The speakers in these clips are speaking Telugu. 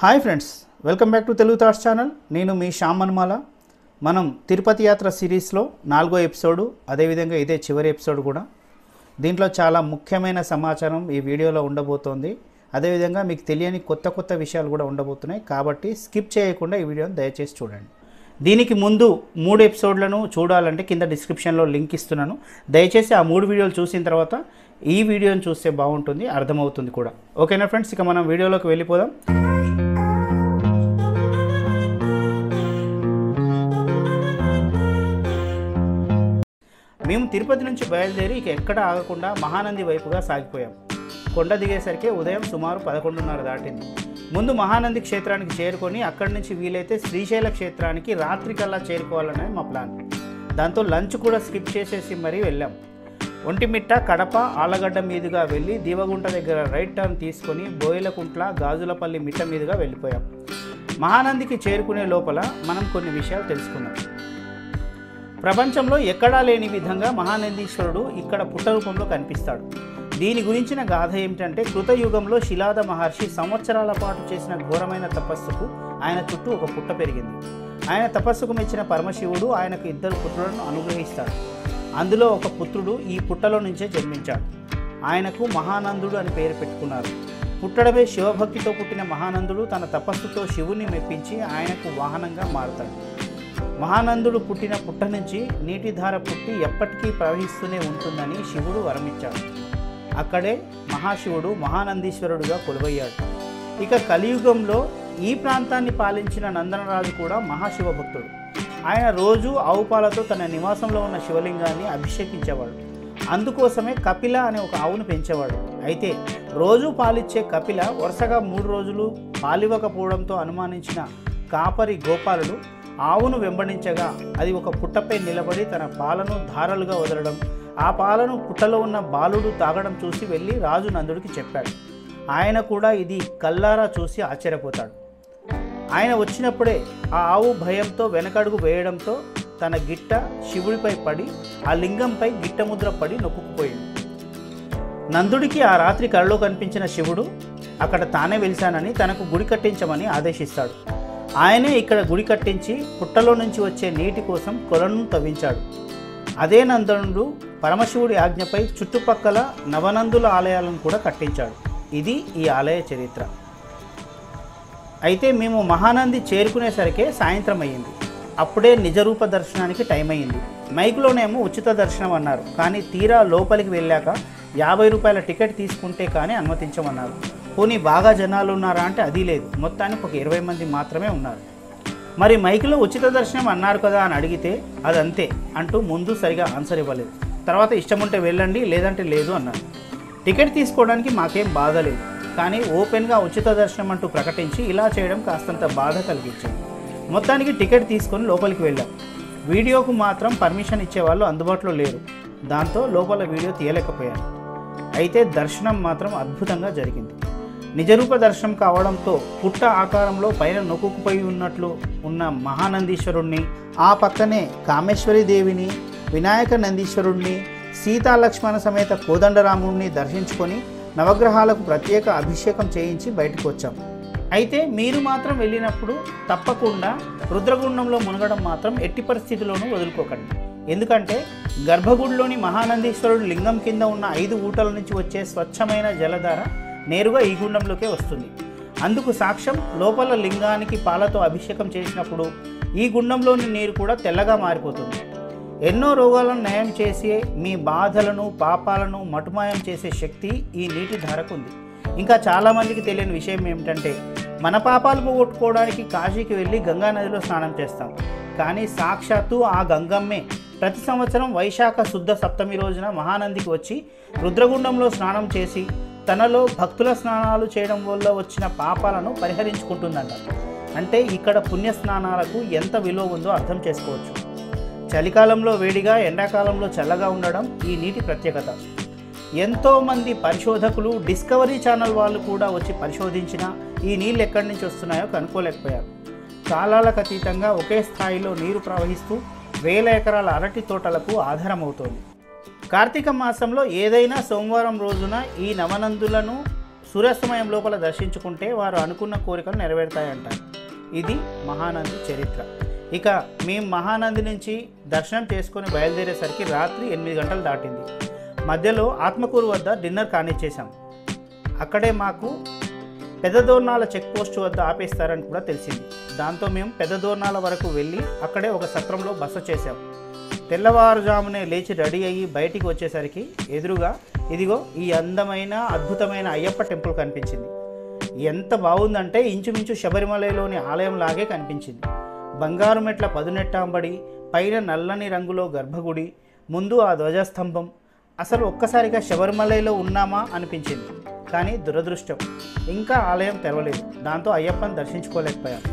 hi friends welcome back to Telugu Thoughts channel నేను మీ శ్యామ్ మన్మాల మనం తిరుపతి యాత్ర సిరీస్లో నాలుగో ఎపిసోడు అదేవిధంగా ఇదే చివరి ఎపిసోడ్ కూడా దీంట్లో చాలా ముఖ్యమైన సమాచారం ఈ వీడియోలో ఉండబోతోంది అదేవిధంగా మీకు తెలియని కొత్త కొత్త విషయాలు కూడా ఉండబోతున్నాయి కాబట్టి స్కిప్ చేయకుండా ఈ వీడియోని దయచేసి చూడండి దీనికి ముందు మూడు ఎపిసోడ్లను చూడాలంటే కింద డిస్క్రిప్షన్లో లింక్ ఇస్తున్నాను దయచేసి ఆ మూడు వీడియోలు చూసిన తర్వాత ఈ వీడియోని చూస్తే బాగుంటుంది అర్థమవుతుంది కూడా ఓకేనా ఫ్రెండ్స్ ఇక మనం వీడియోలోకి వెళ్ళిపోదాం మేము తిరుపతి నుంచి బయలుదేరి ఇక ఎక్కడ ఆగకుండా మహానంది వైపుగా సాగిపోయాం కొండ దిగేసరికి ఉదయం సుమారు పదకొండున్నర దాటింది ముందు మహానంది క్షేత్రానికి చేరుకొని అక్కడి నుంచి వీలైతే శ్రీశైల క్షేత్రానికి రాత్రికల్లా చేరుకోవాలనేది మా ప్లాన్ దాంతో లంచ్ కూడా స్కిప్ చేసేసి మరీ వెళ్ళాం ఒంటిమిట్ట కడప ఆలగడ్డ మీదుగా వెళ్ళి దీవగుంట దగ్గర రైట్ టర్న్ తీసుకొని బోయిలకుంట్ల గాజులపల్లి మిట్ట మీదుగా వెళ్ళిపోయాం మహానందికి చేరుకునే లోపల మనం కొన్ని విషయాలు తెలుసుకున్నాం ప్రపంచంలో ఎక్కడా లేని విధంగా మహానందీశ్వరుడు ఇక్కడ పుట్ట రూపంలో కనిపిస్తాడు దీని గురించిన గాథ ఏమిటంటే కృతయుగంలో శిలాద మహర్షి సంవత్సరాల పాటు చేసిన ఘోరమైన తపస్సుకు ఆయన చుట్టూ ఒక పుట్ట పెరిగింది ఆయన తపస్సుకు మెచ్చిన పరమశివుడు ఆయనకు ఇద్దరు పుత్రులను అనుగ్రహిస్తాడు అందులో ఒక పుత్రుడు ఈ పుట్టలో నుంచే జన్మించాడు ఆయనకు మహానందుడు అని పేరు పెట్టుకున్నారు పుట్టడమే శివభక్తితో పుట్టిన మహానందుడు తన తపస్సుతో శివుని మెప్పించి ఆయనకు వాహనంగా మారుతాడు మహానందుడు పుట్టిన పుట్ట నుంచి నీటి ధార పుట్టి ఎప్పటికీ ప్రవహిస్తూనే ఉంటుందని శివుడు వరమిచ్చాడు అక్కడే మహాశివుడు మహానందీశ్వరుడుగా కొలువయ్యాడు ఇక కలియుగంలో ఈ ప్రాంతాన్ని పాలించిన నందనరాజు కూడా మహాశివ భక్తుడు ఆయన రోజు ఆవు పాలతో తన నివాసంలో ఉన్న శివలింగాన్ని అభిషేకించేవాడు అందుకోసమే కపిల అనే ఒక ఆవును పెంచేవాడు అయితే రోజు పాలిచ్చే కపిల వరుసగా మూడు రోజులు పాలివ్వకపోవడంతో అనుమానించిన కాపరి గోపాలుడు ఆవును వెంబడించగా అది ఒక పుట్టపై నిలబడి తన పాలను ధారలుగా వదలడం ఆ పాలను పుట్టలో ఉన్న బాలుడు తాగడం చూసి వెళ్ళి రాజు నందుడికి చెప్పాడు ఆయన కూడా ఇది కల్లారా చూసి ఆశ్చర్యపోతాడు ఆయన వచ్చినప్పుడే ఆ ఆవు భయంతో వెనకడుగు వేయడంతో తన గిట్ట శివుడిపై పడి ఆ లింగంపై గిట్ట ముద్ర పడి నొక్కుకుపోయింది నందుడికి ఆ రాత్రి కలలో కనిపించిన శివుడు అక్కడ తానే వెలిశానని తనకు గుడి కట్టించమని ఆదేశిస్తాడు ఆయనే ఇక్కడ గుడి కట్టించి పుట్టలో నుంచి వచ్చే నీటి కోసం కొలను తవ్వించాడు అదే నందనుడు పరమశివుడి ఆజ్ఞపై చుట్టుపక్కల నవనందుల ఆలయాలను కూడా కట్టించాడు ఇది ఈ ఆలయ చరిత్ర అయితే మేము మహానంది చేరుకునేసరికే సాయంత్రం అయ్యింది అప్పుడే నిజరూప దర్శనానికి టైం అయ్యింది మైక్లోనేమో ఉచిత దర్శనం అన్నారు కానీ తీరా లోపలికి వెళ్ళాక యాభై రూపాయల టికెట్ తీసుకుంటే కానీ అనుమతించమన్నారు పోనీ బాగా జనాలు ఉన్నారా అంటే అది లేదు మొత్తానికి ఒక ఇరవై మంది మాత్రమే ఉన్నారు మరి మైక్లో ఉచిత దర్శనం అన్నారు కదా అని అడిగితే అదంతే అంటూ ముందు సరిగా ఆన్సర్ ఇవ్వలేదు తర్వాత ఇష్టం ఉంటే వెళ్ళండి లేదంటే లేదు అన్నారు టికెట్ తీసుకోవడానికి మాకేం బాధ లేదు కానీ ఓపెన్గా ఉచిత దర్శనం అంటూ ప్రకటించి ఇలా చేయడం కాస్తంత బాధ కలిగించింది మొత్తానికి టికెట్ తీసుకొని లోపలికి వెళ్ళాం వీడియోకు మాత్రం పర్మిషన్ ఇచ్చేవాళ్ళు అందుబాటులో లేరు దాంతో లోపల వీడియో తీయలేకపోయాను అయితే దర్శనం మాత్రం అద్భుతంగా జరిగింది నిజరూప దర్శనం కావడంతో పుట్ట ఆకారంలో పైన నొక్కుకుపోయి ఉన్నట్లు ఉన్న మహానందీశ్వరుణ్ణి ఆ పక్కనే కామేశ్వరి దేవిని వినాయక నందీశ్వరుణ్ణి సీతా లక్ష్మణ సమేత కోదండరాముడిని దర్శించుకొని నవగ్రహాలకు ప్రత్యేక అభిషేకం చేయించి బయటకు వచ్చాం అయితే మీరు మాత్రం వెళ్ళినప్పుడు తప్పకుండా రుద్రగుండంలో మునగడం మాత్రం ఎట్టి పరిస్థితిలోనూ వదులుకోకండి ఎందుకంటే గర్భగుడిలోని మహానందీశ్వరుడు లింగం కింద ఉన్న ఐదు ఊటల నుంచి వచ్చే స్వచ్ఛమైన జలధార నేరుగా ఈ గుండంలోకే వస్తుంది అందుకు సాక్ష్యం లోపల లింగానికి పాలతో అభిషేకం చేసినప్పుడు ఈ గుండంలోని నీరు కూడా తెల్లగా మారిపోతుంది ఎన్నో రోగాలను నయం చేసి మీ బాధలను పాపాలను మటుమాయం చేసే శక్తి ఈ నీటి ధారకు ఉంది ఇంకా చాలామందికి తెలియని విషయం ఏమిటంటే మన పాపాలు పోగొట్టుకోవడానికి కాశీకి వెళ్ళి గంగా నదిలో స్నానం చేస్తాం కానీ సాక్షాత్తు ఆ గంగమ్మే ప్రతి సంవత్సరం వైశాఖ శుద్ధ సప్తమి రోజున మహానందికి వచ్చి రుద్రగుండంలో స్నానం చేసి తనలో భక్తుల స్నానాలు చేయడం వల్ల వచ్చిన పాపాలను పరిహరించుకుంటుందంట అంటే ఇక్కడ పుణ్య స్నానాలకు ఎంత విలువ ఉందో అర్థం చేసుకోవచ్చు చలికాలంలో వేడిగా ఎండాకాలంలో చల్లగా ఉండడం ఈ నీటి ప్రత్యేకత ఎంతోమంది పరిశోధకులు డిస్కవరీ ఛానల్ వాళ్ళు కూడా వచ్చి పరిశోధించిన ఈ నీళ్ళు ఎక్కడి నుంచి వస్తున్నాయో కనుక్కోలేకపోయారు కాలాలకు అతీతంగా ఒకే స్థాయిలో నీరు ప్రవహిస్తూ వేల ఎకరాల అరటి తోటలకు ఆధారమవుతోంది కార్తీక మాసంలో ఏదైనా సోమవారం రోజున ఈ నవనందులను సూర్యాస్తమయం లోపల దర్శించుకుంటే వారు అనుకున్న కోరికలు నెరవేరుతాయంటారు ఇది మహానంది చరిత్ర ఇక మేము మహానంది నుంచి దర్శనం చేసుకొని బయలుదేరేసరికి రాత్రి ఎనిమిది గంటలు దాటింది మధ్యలో ఆత్మకూరు వద్ద డిన్నర్ కానిచ్చేసాం అక్కడే మాకు పెద్ద దోర్నాల చెక్ పోస్ట్ వద్ద ఆపేస్తారని కూడా తెలిసింది దాంతో మేము పెద్ద దోర్నాల వరకు వెళ్ళి అక్కడే ఒక సత్రంలో బస చేశాం తెల్లవారుజామునే లేచి రెడీ అయ్యి బయటికి వచ్చేసరికి ఎదురుగా ఇదిగో ఈ అందమైన అద్భుతమైన అయ్యప్ప టెంపుల్ కనిపించింది ఎంత బాగుందంటే ఇంచుమించు శబరిమలలోని ఆలయం లాగే కనిపించింది బంగారు మెట్ల పదునెట్టాంబడి పైన నల్లని రంగులో గర్భగుడి ముందు ఆ ధ్వజస్తంభం అసలు ఒక్కసారిగా శబరిమలలో ఉన్నామా అనిపించింది కానీ దురదృష్టం ఇంకా ఆలయం తెరవలేదు దాంతో అయ్యప్పని దర్శించుకోలేకపోయాం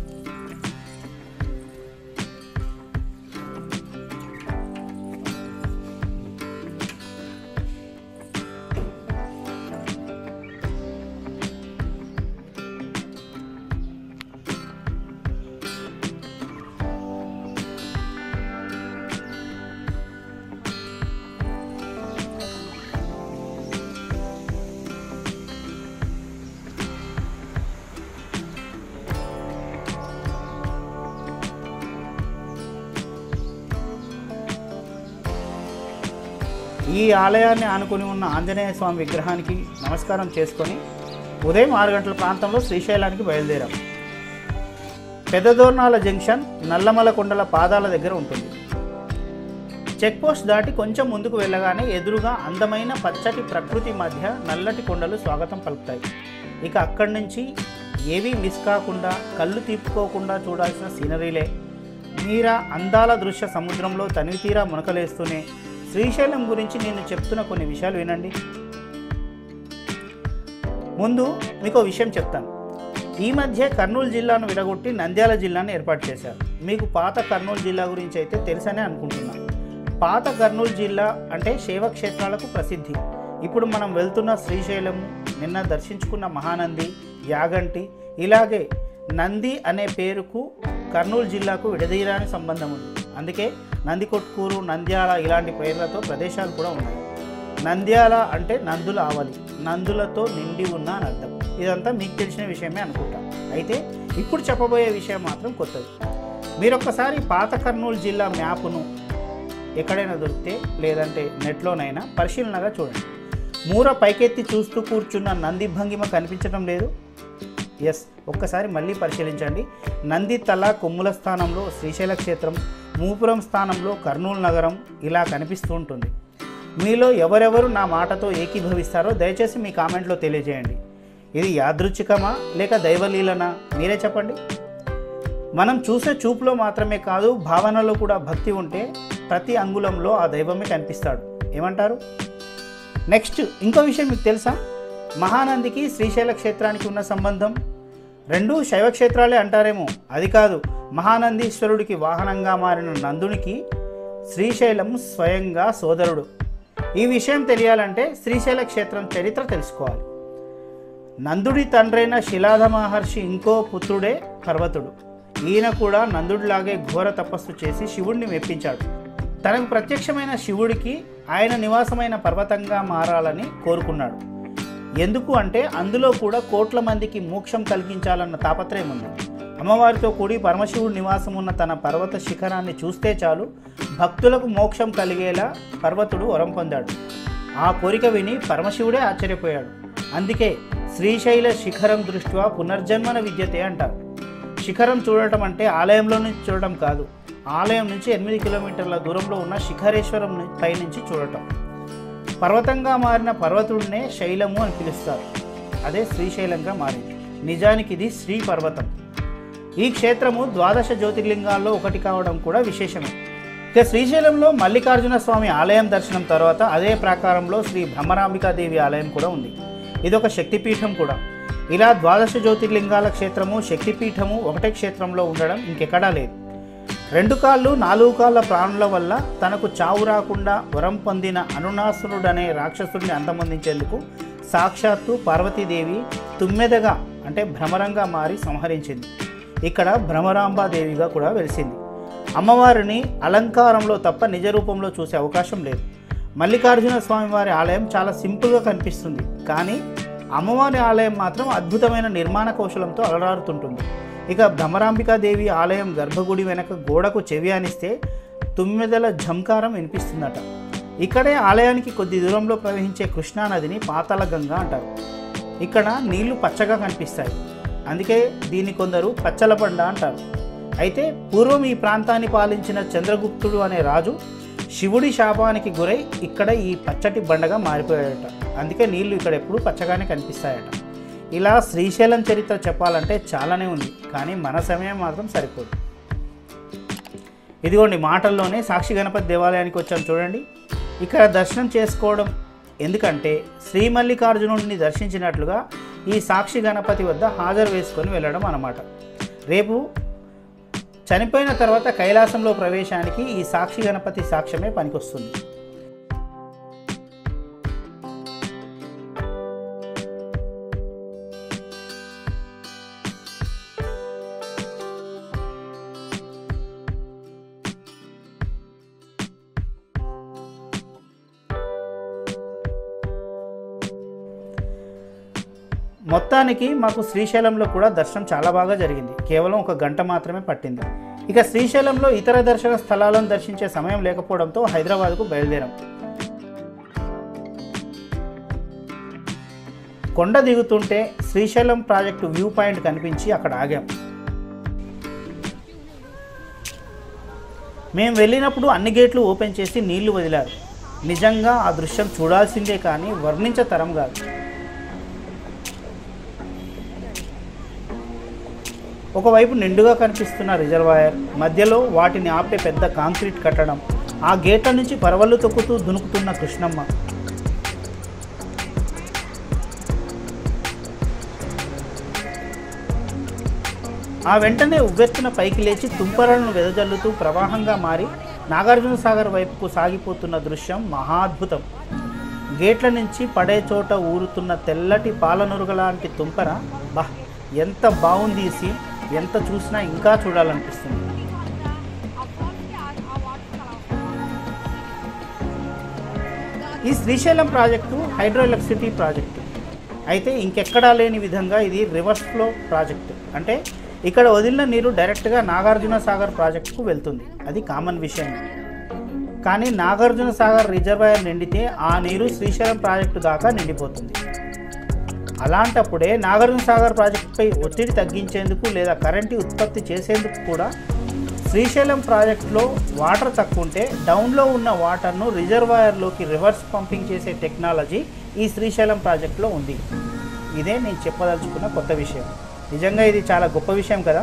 ఈ ఆలయాన్ని ఆనుకుని ఉన్న ఆంజనేయ స్వామి విగ్రహానికి నమస్కారం చేసుకొని ఉదయం ఆరు గంటల ప్రాంతంలో శ్రీశైలానికి బయలుదేరాం పెద్దదోర్నాల జంక్షన్ నల్లమల కొండల పాదాల దగ్గర ఉంటుంది చెక్ పోస్ట్ దాటి కొంచెం ముందుకు వెళ్ళగానే ఎదురుగా అందమైన పచ్చటి ప్రకృతి మధ్య నల్లటి కొండలు స్వాగతం పలుకుతాయి ఇక అక్కడి నుంచి ఏవీ మిస్ కాకుండా కళ్ళు తిప్పుకోకుండా చూడాల్సిన సీనరీలే మీరా అందాల దృశ్య సముద్రంలో తనివితీరా మునకలేస్తూనే శ్రీశైలం గురించి నేను చెప్తున్న కొన్ని విషయాలు వినండి ముందు మీకు విషయం చెప్తాను ఈ మధ్య కర్నూలు జిల్లాను విడగొట్టి నంద్యాల జిల్లాను ఏర్పాటు చేశారు మీకు పాత కర్నూలు జిల్లా గురించి అయితే తెలుసనే అనుకుంటున్నాను పాత కర్నూలు జిల్లా అంటే శైవక్షేత్రాలకు ప్రసిద్ధి ఇప్పుడు మనం వెళ్తున్న శ్రీశైలం నిన్న దర్శించుకున్న మహానంది యాగంటి ఇలాగే నంది అనే పేరుకు కర్నూలు జిల్లాకు విడదీయరాని సంబంధం ఉంది అందుకే నందికొట్కూరు నంద్యాల ఇలాంటి పేర్లతో ప్రదేశాలు కూడా ఉన్నాయి నంద్యాల అంటే నందుల ఆవలి నందులతో నిండి ఉన్న అని అర్థం ఇదంతా మీకు తెలిసిన విషయమే అనుకుంటా అయితే ఇప్పుడు చెప్పబోయే విషయం మాత్రం కొత్తది మీరు ఒక్కసారి పాత కర్నూలు జిల్లా మ్యాప్ను ఎక్కడైనా దొరికితే లేదంటే నెట్లోనైనా పరిశీలనగా చూడండి మూర పైకెత్తి చూస్తూ కూర్చున్న నంది భంగిమ కనిపించడం లేదు ఎస్ ఒక్కసారి మళ్ళీ పరిశీలించండి నంది తల కొమ్ముల స్థానంలో శ్రీశైల క్షేత్రం మూపురం స్థానంలో కర్నూలు నగరం ఇలా కనిపిస్తూ ఉంటుంది మీలో ఎవరెవరు నా మాటతో ఏకీభవిస్తారో దయచేసి మీ కామెంట్లో తెలియజేయండి ఇది యాదృచ్ఛికమా లేక దైవలీలనా మీరే చెప్పండి మనం చూసే చూపులో మాత్రమే కాదు భావనలో కూడా భక్తి ఉంటే ప్రతి అంగుళంలో ఆ దైవమే కనిపిస్తాడు ఏమంటారు నెక్స్ట్ ఇంకో విషయం మీకు తెలుసా మహానందికి శ్రీశైల క్షేత్రానికి ఉన్న సంబంధం రెండు శైవ క్షేత్రాలే అంటారేమో అది కాదు మహానందీశ్వరుడికి వాహనంగా మారిన నందునికి శ్రీశైలం స్వయంగా సోదరుడు ఈ విషయం తెలియాలంటే శ్రీశైల క్షేత్రం చరిత్ర తెలుసుకోవాలి నందుడి తండ్రైన శిలాధ మహర్షి ఇంకో పుత్రుడే పర్వతుడు ఈయన కూడా నందుడిలాగే ఘోర తపస్సు చేసి శివుడిని మెప్పించాడు తనకు ప్రత్యక్షమైన శివుడికి ఆయన నివాసమైన పర్వతంగా మారాలని కోరుకున్నాడు ఎందుకు అంటే అందులో కూడా కోట్ల మందికి మోక్షం కలిగించాలన్న తాపత్రయం ఉంది అమ్మవారితో కూడి పరమశివుడి నివాసం ఉన్న తన పర్వత శిఖరాన్ని చూస్తే చాలు భక్తులకు మోక్షం కలిగేలా పర్వతుడు వరం పొందాడు ఆ కోరిక విని పరమశివుడే ఆశ్చర్యపోయాడు అందుకే శ్రీశైల శిఖరం దృష్ట్యా పునర్జన్మన విద్యతే అంటారు శిఖరం చూడటం అంటే ఆలయంలో నుంచి చూడటం కాదు ఆలయం నుంచి ఎనిమిది కిలోమీటర్ల దూరంలో ఉన్న శిఖరేశ్వరం ని- పైనుంచి చూడటం పర్వతంగా మారిన పర్వతుడినే శైలము అని పిలుస్తారు అదే శ్రీశైలంగా మారింది నిజానికి ఇది శ్రీ పర్వతం ఈ క్షేత్రము ద్వాదశ జ్యోతిర్లింగాల్లో ఒకటి కావడం కూడా విశేషమే ఇక శ్రీశైలంలో మల్లికార్జున స్వామి ఆలయం దర్శనం తర్వాత అదే ప్రాకారంలో శ్రీ బ్రహ్మరాంబికాదేవి ఆలయం కూడా ఉంది ఇదొక శక్తిపీఠం కూడా ఇలా ద్వాదశ జ్యోతిర్లింగాల క్షేత్రము శక్తిపీఠము ఒకటే క్షేత్రంలో ఉండడం ఇంకెక్కడా లేదు రెండు కాళ్ళు నాలుగు కాళ్ళ ప్రాణుల వల్ల తనకు చావు రాకుండా వరం పొందిన అనునాసురుడనే రాక్షసుడిని అంతమొందించేందుకు సాక్షాత్తు పార్వతీదేవి తుమ్మెదగా అంటే భ్రమరంగా మారి సంహరించింది ఇక్కడ భ్రమరాంబాదేవిగా కూడా వెలిసింది అమ్మవారిని అలంకారంలో తప్ప నిజ రూపంలో చూసే అవకాశం లేదు మల్లికార్జున స్వామి వారి ఆలయం చాలా సింపుల్గా కనిపిస్తుంది కానీ అమ్మవారి ఆలయం మాత్రం అద్భుతమైన నిర్మాణ కౌశలంతో అలరారుతుంటుంది ఇక భ్రమరాంబికాదేవి ఆలయం గర్భగుడి వెనక గోడకు చెవి అనిస్తే తుమ్మెదల ఝంకారం వినిపిస్తుందట ఇక్కడే ఆలయానికి కొద్ది దూరంలో ప్రవహించే కృష్ణానదిని పాతాళ గంగ అంటారు ఇక్కడ నీళ్లు పచ్చగా కనిపిస్తాయి అందుకే దీన్ని కొందరు పచ్చల బండ అంటారు అయితే పూర్వం ఈ ప్రాంతాన్ని పాలించిన చంద్రగుప్తుడు అనే రాజు శివుడి శాపానికి గురై ఇక్కడ ఈ పచ్చటి బండగా మారిపోయాడట అందుకే నీళ్లు ఇక్కడ ఎప్పుడు పచ్చగానే కనిపిస్తాయట ఇలా శ్రీశైలం చరిత్ర చెప్పాలంటే చాలానే ఉంది కానీ మన సమయం మాత్రం సరిపోదు ఇదిగోండి మాటల్లోనే సాక్షి గణపతి దేవాలయానికి వచ్చాం చూడండి ఇక్కడ దర్శనం చేసుకోవడం ఎందుకంటే శ్రీ మల్లికార్జునుడిని దర్శించినట్లుగా ఈ సాక్షి గణపతి వద్ద హాజరు వేసుకొని వెళ్ళడం అన్నమాట రేపు చనిపోయిన తర్వాత కైలాసంలో ప్రవేశానికి ఈ సాక్షి గణపతి సాక్ష్యమే పనికొస్తుంది మొత్తానికి మాకు శ్రీశైలంలో కూడా దర్శనం చాలా బాగా జరిగింది కేవలం ఒక గంట మాత్రమే పట్టింది ఇక శ్రీశైలంలో ఇతర దర్శన స్థలాలను దర్శించే సమయం లేకపోవడంతో హైదరాబాద్కు బయలుదేరాం కొండ దిగుతుంటే శ్రీశైలం ప్రాజెక్టు వ్యూ పాయింట్ కనిపించి అక్కడ ఆగాం మేము వెళ్ళినప్పుడు అన్ని గేట్లు ఓపెన్ చేసి నీళ్లు వదిలారు నిజంగా ఆ దృశ్యం చూడాల్సిందే కానీ వర్ణించతరం కాదు ఒకవైపు నిండుగా కనిపిస్తున్న రిజర్వాయర్ మధ్యలో వాటిని ఆపే పెద్ద కాంక్రీట్ కట్టడం ఆ గేట్ల నుంచి పరవళ్ళు తొక్కుతూ దునుకుతున్న కృష్ణమ్మ ఆ వెంటనే ఉవ్వెత్తున పైకి లేచి తుంపరలను వెదజల్లుతూ ప్రవాహంగా మారి నాగార్జున సాగర్ వైపుకు సాగిపోతున్న దృశ్యం మహాద్భుతం గేట్ల నుంచి పడే చోట ఊరుతున్న తెల్లటి పాలనురుగ లాంటి తుంపర బా ఎంత బాగుంది ఈ సీన్ ఎంత చూసినా ఇంకా చూడాలనిపిస్తుంది ఈ Srisailam project hydro electricity project అయితే ఇంకెక్కడా లేని విధంగా ఇది రివర్స్ ఫ్లో ప్రాజెక్టు అంటే ఇక్కడ వదిలిన నీరు డైరెక్ట్గా నాగార్జున సాగర్ ప్రాజెక్టుకు వెళ్తుంది అది కామన్ విషయం కానీ నాగార్జున సాగర్ రిజర్వాయర్ నిండితే ఆ నీరు శ్రీశైలం ప్రాజెక్టు దాకా నిండిపోతుంది అలాంటప్పుడే నాగార్జున సాగర్ ప్రాజెక్టుపై ఒత్తిడి తగ్గించేందుకు లేదా కరెంటు ఉత్పత్తి చేసేందుకు కూడా శ్రీశైలం ప్రాజెక్టులో వాటర్ తక్కువ ఉంటే డౌన్లో ఉన్న వాటర్ను రిజర్వాయర్లోకి రివర్స్ పంపింగ్ చేసే టెక్నాలజీ ఈ శ్రీశైలం ప్రాజెక్టులో ఉంది ఇదే నేను చెప్పదలుచుకున్న కొత్త విషయం నిజంగా ఇది చాలా గొప్ప విషయం కదా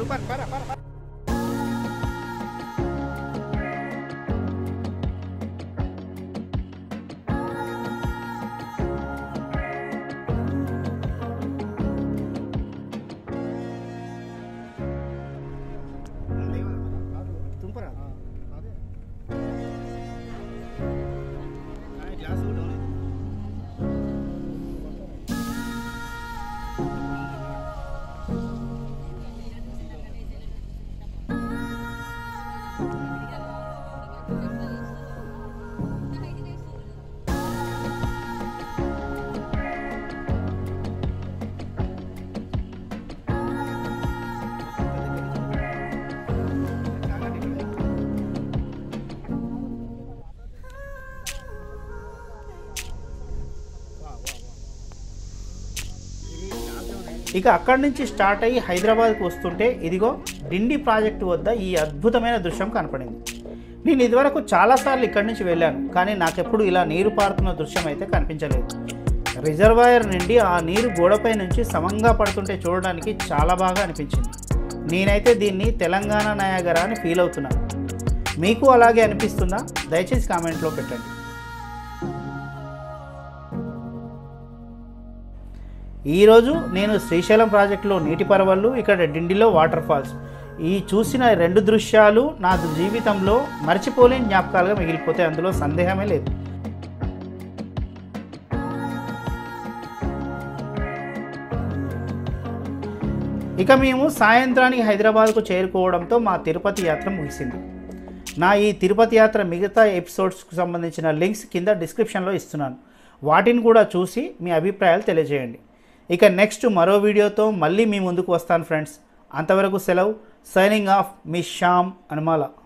ఇక అక్కడి నుంచి స్టార్ట్ అయ్యి హైదరాబాద్కు వస్తుంటే ఇదిగో డిండి ప్రాజెక్టు వద్ద ఈ అద్భుతమైన దృశ్యం కనపడింది నేను ఇదివరకు చాలాసార్లు ఇక్కడి నుంచి వెళ్ళాను కానీ నాకెప్పుడు ఇలా నీరు పారుతున్న దృశ్యం అయితే కనిపించలేదు రిజర్వాయర్ నుండి ఆ నీరు గోడపై నుంచి సమంగా పడుతుంటే చూడడానికి చాలా బాగా అనిపించింది నేనైతే దీన్ని తెలంగాణ నయాగరా అని ఫీల్ అవుతున్నాను మీకు అలాగే అనిపిస్తుందా దయచేసి కామెంట్లో పెట్టండి ఈరోజు నేను శ్రీశైలం ప్రాజెక్టులో నీటి పరవళ్ళు ఇక్కడ డిండిలో వాటర్ ఫాల్స్ ఈ చూసిన రెండు దృశ్యాలు నా జీవితంలో మర్చిపోలేని జ్ఞాపకాలుగా మిగిలిపోతే అందులో సందేహమే లేదు ఇక మేము సాయంత్రానికి హైదరాబాద్కు చేరుకోవడంతో మా తిరుపతి యాత్ర ముగిసింది నా ఈ తిరుపతి యాత్ర మిగతా ఎపిసోడ్స్కు సంబంధించిన లింక్స్ కింద డిస్క్రిప్షన్లో ఇస్తున్నాను వాటిని కూడా చూసి మీ అభిప్రాయాలు తెలియజేయండి ఇక నెక్స్ట్ మరో వీడియోతో మళ్ళీ మీ ముందుకు వస్తాను ఫ్రెండ్స్ అంతవరకు సెలవు సైనింగ్ ఆఫ్ మీ శ్యామ్ అనుమాల